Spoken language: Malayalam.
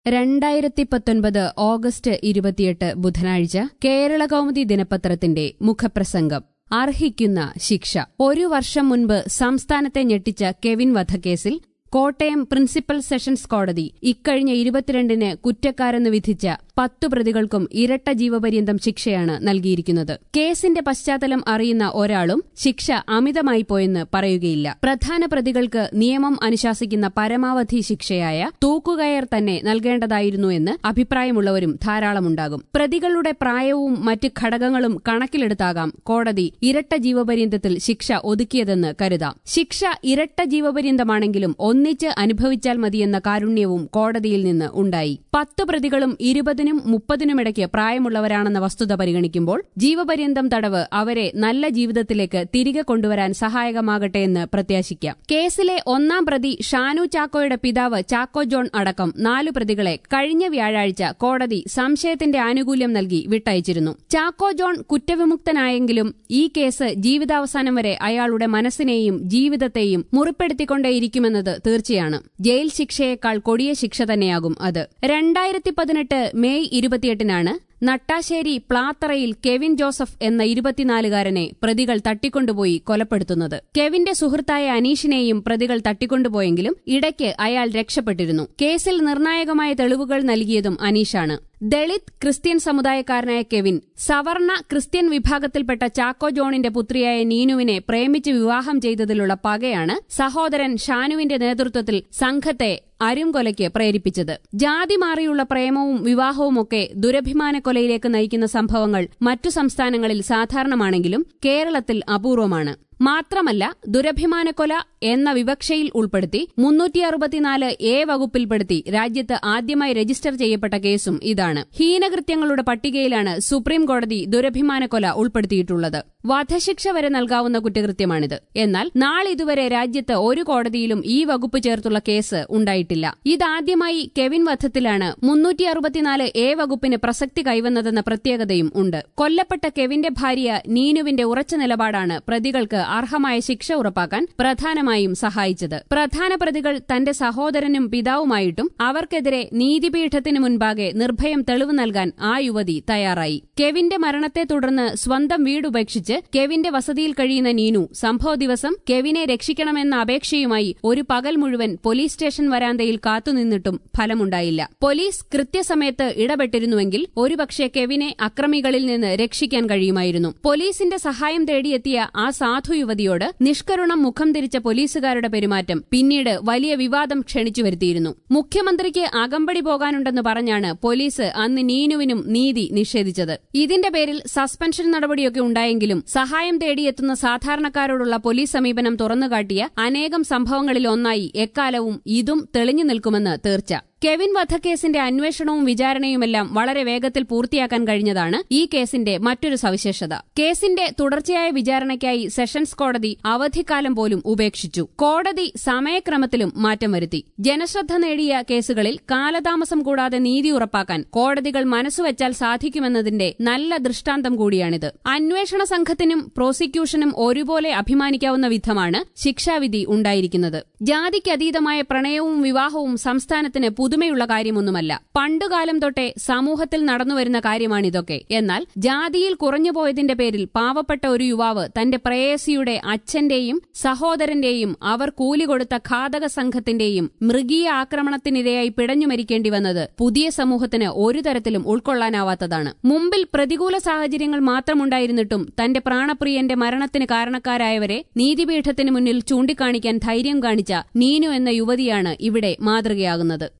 രണ്ടായിരത്തി പത്തൊൻപത് ഓഗസ്റ്റ് ഇരുപത്തിയെട്ട് ബുധനാഴ്ച കേരള കൗമുദി ദിനപത്രത്തിന്റെ മുഖപ്രസംഗം അർഹിക്കുന്ന ശിക്ഷ ഒരു വർഷം മുൻപ് സംസ്ഥാനത്തെ ഞെട്ടിച്ച കെവിൻ വധക്കേസിൽ കോട്ടയം പ്രിൻസിപ്പൽ സെഷൻസ് കോടതി ഇക്കഴിഞ്ഞ ഇരുപത്തിരണ്ടിന് കുറ്റക്കാരെന്ന് വിധിച്ച പത്തു പ്രതികൾക്കും ഇരട്ട ജീവപര്യന്തം ശിക്ഷയാണ് നൽകിയിരിക്കുന്നത് കേസിന്റെ പശ്ചാത്തലം അറിയുന്ന ഒരാളും ശിക്ഷ അമിതമായി പോയെന്ന് പറയുകയില്ല പ്രധാന പ്രതികൾക്ക് നിയമം അനുശാസിക്കുന്ന പരമാവധി ശിക്ഷയായ തൂക്കുകയർ തന്നെ നൽകേണ്ടതായിരുന്നു എന്ന് അഭിപ്രായമുള്ളവരും ധാരാളമുണ്ടാകും പ്രതികളുടെ പ്രായവും മറ്റ് ഘടകങ്ങളും കണക്കിലെടുത്താകാം കോടതി ഇരട്ട ജീവപര്യന്തത്തിൽ ശിക്ഷ ഒതുക്കിയതെന്ന് കരുതാം ശിക്ഷ ഇരട്ട ജീവപര്യന്തമാണെങ്കിലും ഒന്നിച്ച് അനുഭവിച്ചാൽ മതിയെന്ന കാരുണ്യവും കോടതിയിൽ നിന്ന് ഉണ്ടായി പത്ത് പ്രതികളും ഇരുപതിനും മുപ്പതിനുമിടയ്ക്ക് പ്രായമുള്ളവരാണെന്ന വസ്തുത പരിഗണിക്കുമ്പോൾ ജീവപര്യന്തം തടവ് അവരെ നല്ല ജീവിതത്തിലേക്ക് തിരികെ കൊണ്ടുവരാൻ സഹായകമാകട്ടെ എന്ന് പ്രത്യാശിക്കാം കേസിലെ ഒന്നാം പ്രതി ഷാനു ചാക്കോയുടെ പിതാവ് ചാക്കോ ജോൺ അടക്കം നാലു പ്രതികളെ കഴിഞ്ഞ വ്യാഴാഴ്ച കോടതി സംശയത്തിന്റെ ആനുകൂല്യം നൽകി വിട്ടയച്ചിരുന്നു ചാക്കോ ജോൺ കുറ്റവിമുക്തനായെങ്കിലും ഈ കേസ് ജീവിതാവസാനം വരെ അയാളുടെ മനസ്സിനെയും ജീവിതത്തെയും മുറിപ്പെടുത്തിക്കൊണ്ടേയിരിക്കുമെന്നത് തീർച്ചയാണ് ജയിൽ ശിക്ഷയേക്കാൾ കൊടിയ ശിക്ഷ തന്നെയാകും അത് രണ്ടായിരത്തി പതിനെട്ട് മെയ് ഇരുപത്തിയെട്ടിനാണ് നട്ടാശ്ശേരി പ്ലാത്തറയിൽ കെവിൻ ജോസഫ് എന്ന ഇരുപത്തിനാലുകാരനെ പ്രതികൾ തട്ടിക്കൊണ്ടുപോയി കൊലപ്പെടുത്തുന്നത് കെവിന്റെ സുഹൃത്തായ അനീഷിനെയും പ്രതികൾ തട്ടിക്കൊണ്ടുപോയെങ്കിലും ഇടയ്ക്ക് അയാൾ രക്ഷപ്പെട്ടിരുന്നു കേസിൽ നിർണായകമായ തെളിവുകൾ നൽകിയതും അനീഷാണ് ദളിത് ക്രിസ്ത്യൻ സമുദായക്കാരനായ കെവിൻ സവർണ ക്രിസ്ത്യൻ വിഭാഗത്തിൽപ്പെട്ട ചാക്കോ ജോണിന്റെ പുത്രിയായ നീനുവിനെ പ്രേമിച്ച് വിവാഹം ചെയ്തതിലുള്ള പകയാണ് സഹോദരൻ ഷാനുവിന്റെ നേതൃത്വത്തിൽ സംഘത്തെ അരുംകൊലയ്ക്ക് പ്രേരിപ്പിച്ചത് ജാതി മാറിയുള്ള പ്രേമവും വിവാഹവുമൊക്കെ ദുരഭിമാന കൊലയിലേക്ക് നയിക്കുന്ന സംഭവങ്ങൾ മറ്റു സംസ്ഥാനങ്ങളിൽ സാധാരണമാണെങ്കിലും കേരളത്തിൽ അപൂർവമാണ് മാത്രമല്ല ദുരഭിമാനക്കൊല എന്ന വിവക്ഷയിൽ ഉൾപ്പെടുത്തി മുന്നൂറ്റി അറുപത്തിനാല് എ വകുപ്പിൽപ്പെടുത്തി രാജ്യത്ത് ആദ്യമായി രജിസ്റ്റർ ചെയ്യപ്പെട്ട കേസും ഇതാണ് ഹീനകൃത്യങ്ങളുടെ പട്ടികയിലാണ് സുപ്രീം കോടതി ദുരഭിമാനക്കൊല ഉൾപ്പെടുത്തിയിട്ടുള്ളത് വധശിക്ഷ വരെ നൽകാവുന്ന കുറ്റകൃത്യമാണിത് എന്നാൽ നാളിതുവരെ രാജ്യത്ത് ഒരു കോടതിയിലും ഈ വകുപ്പ് ചേർത്തുള്ള കേസ് ഉണ്ടായിട്ടില്ല ഇതാദ്യമായി കെവിൻ വധത്തിലാണ് മുന്നൂറ്റി അറുപത്തിനാല് എ വകുപ്പിന് പ്രസക്തി കൈവന്നതെന്ന പ്രത്യേകതയും ഉണ്ട് കൊല്ലപ്പെട്ട കെവിന്റെ ഭാര്യ നീനുവിന്റെ ഉറച്ച നിലപാടാണ് പ്രതികൾക്ക് അർഹമായ ശിക്ഷ ഉറപ്പാക്കാൻ പ്രധാനമായും സഹായിച്ചത് പ്രധാന പ്രതികൾ തന്റെ സഹോദരനും പിതാവുമായിട്ടും അവർക്കെതിരെ നീതിപീഠത്തിനു മുൻപാകെ നിർഭയം തെളിവ് നൽകാൻ ആ യുവതി തയ്യാറായി കെവിന്റെ മരണത്തെ തുടർന്ന് സ്വന്തം വീടുപേക്ഷിച്ച് കെവിന്റെ വസതിയിൽ കഴിയുന്ന നീനു സംഭവ ദിവസം കെവിനെ രക്ഷിക്കണമെന്ന അപേക്ഷയുമായി ഒരു പകൽ മുഴുവൻ പോലീസ് സ്റ്റേഷൻ വരാന്തയിൽ കാത്തുനിന്നിട്ടും ഫലമുണ്ടായില്ല പോലീസ് കൃത്യസമയത്ത് ഇടപെട്ടിരുന്നുവെങ്കിൽ ഒരുപക്ഷെ കെവിനെ അക്രമികളിൽ നിന്ന് രക്ഷിക്കാൻ കഴിയുമായിരുന്നു പോലീസിന്റെ സഹായം തേടിയെത്തിയ ആ സാധു യുവതിയോട് നിഷ്കരുണം മുഖം തിരിച്ച പോലീസുകാരുടെ പെരുമാറ്റം പിന്നീട് വലിയ വിവാദം ക്ഷണിച്ചു വരുത്തിയിരുന്നു മുഖ്യമന്ത്രിക്ക് അകമ്പടി പോകാനുണ്ടെന്ന് പറഞ്ഞാണ് പോലീസ് അന്ന് നീനുവിനും നീതി നിഷേധിച്ചത് ഇതിന്റെ പേരിൽ സസ്പെൻഷൻ നടപടിയൊക്കെ ഉണ്ടായെങ്കിലും സഹായം തേടിയെത്തുന്ന സാധാരണക്കാരോടുള്ള പോലീസ് സമീപനം തുറന്നുകാട്ടിയ അനേകം സംഭവങ്ങളിൽ ഒന്നായി എക്കാലവും ഇതും തെളിഞ്ഞു നിൽക്കുമെന്ന് തീർച്ച കെവിൻ വധക്കേസിന്റെ അന്വേഷണവും വിചാരണയുമെല്ലാം വളരെ വേഗത്തിൽ പൂർത്തിയാക്കാൻ കഴിഞ്ഞതാണ് ഈ കേസിന്റെ മറ്റൊരു സവിശേഷത കേസിന്റെ തുടർച്ചയായ വിചാരണയ്ക്കായി സെഷൻസ് കോടതി അവധിക്കാലം പോലും ഉപേക്ഷിച്ചു കോടതി സമയക്രമത്തിലും മാറ്റം വരുത്തി ജനശ്രദ്ധ നേടിയ കേസുകളിൽ കാലതാമസം കൂടാതെ നീതി ഉറപ്പാക്കാൻ കോടതികൾ മനസ്സുവെച്ചാൽ സാധിക്കുമെന്നതിന്റെ നല്ല ദൃഷ്ടാന്തം കൂടിയാണിത് അന്വേഷണ സംഘത്തിനും പ്രോസിക്യൂഷനും ഒരുപോലെ അഭിമാനിക്കാവുന്ന വിധമാണ് ശിക്ഷാവിധി ഉണ്ടായിരിക്കുന്നത് ജാതിക്കതീതമായ പ്രണയവും വിവാഹവും സംസ്ഥാനത്തിന് പുതുമയുള്ള കാര്യമൊന്നുമല്ല പണ്ടുകാലം തൊട്ടേ സമൂഹത്തിൽ നടന്നുവരുന്ന കാര്യമാണിതൊക്കെ എന്നാൽ ജാതിയിൽ കുറഞ്ഞുപോയതിന്റെ പേരിൽ പാവപ്പെട്ട ഒരു യുവാവ് തന്റെ പ്രേയസിയുടെ അച്ഛന്റെയും സഹോദരന്റെയും അവർ കൂലി കൊടുത്ത ഘാതക സംഘത്തിന്റെയും മൃഗീയ ആക്രമണത്തിനിരയായി പിടഞ്ഞു മരിക്കേണ്ടി വന്നത് പുതിയ സമൂഹത്തിന് ഒരു തരത്തിലും ഉൾക്കൊള്ളാനാവാത്തതാണ് മുമ്പിൽ പ്രതികൂല സാഹചര്യങ്ങൾ മാത്രമുണ്ടായിരുന്നിട്ടും തന്റെ പ്രാണപ്രിയന്റെ മരണത്തിന് കാരണക്കാരായവരെ നീതിപീഠത്തിന് മുന്നിൽ ചൂണ്ടിക്കാണിക്കാൻ ധൈര്യം കാണിച്ച നീനു എന്ന യുവതിയാണ് ഇവിടെ മാതൃകയാകുന്നത്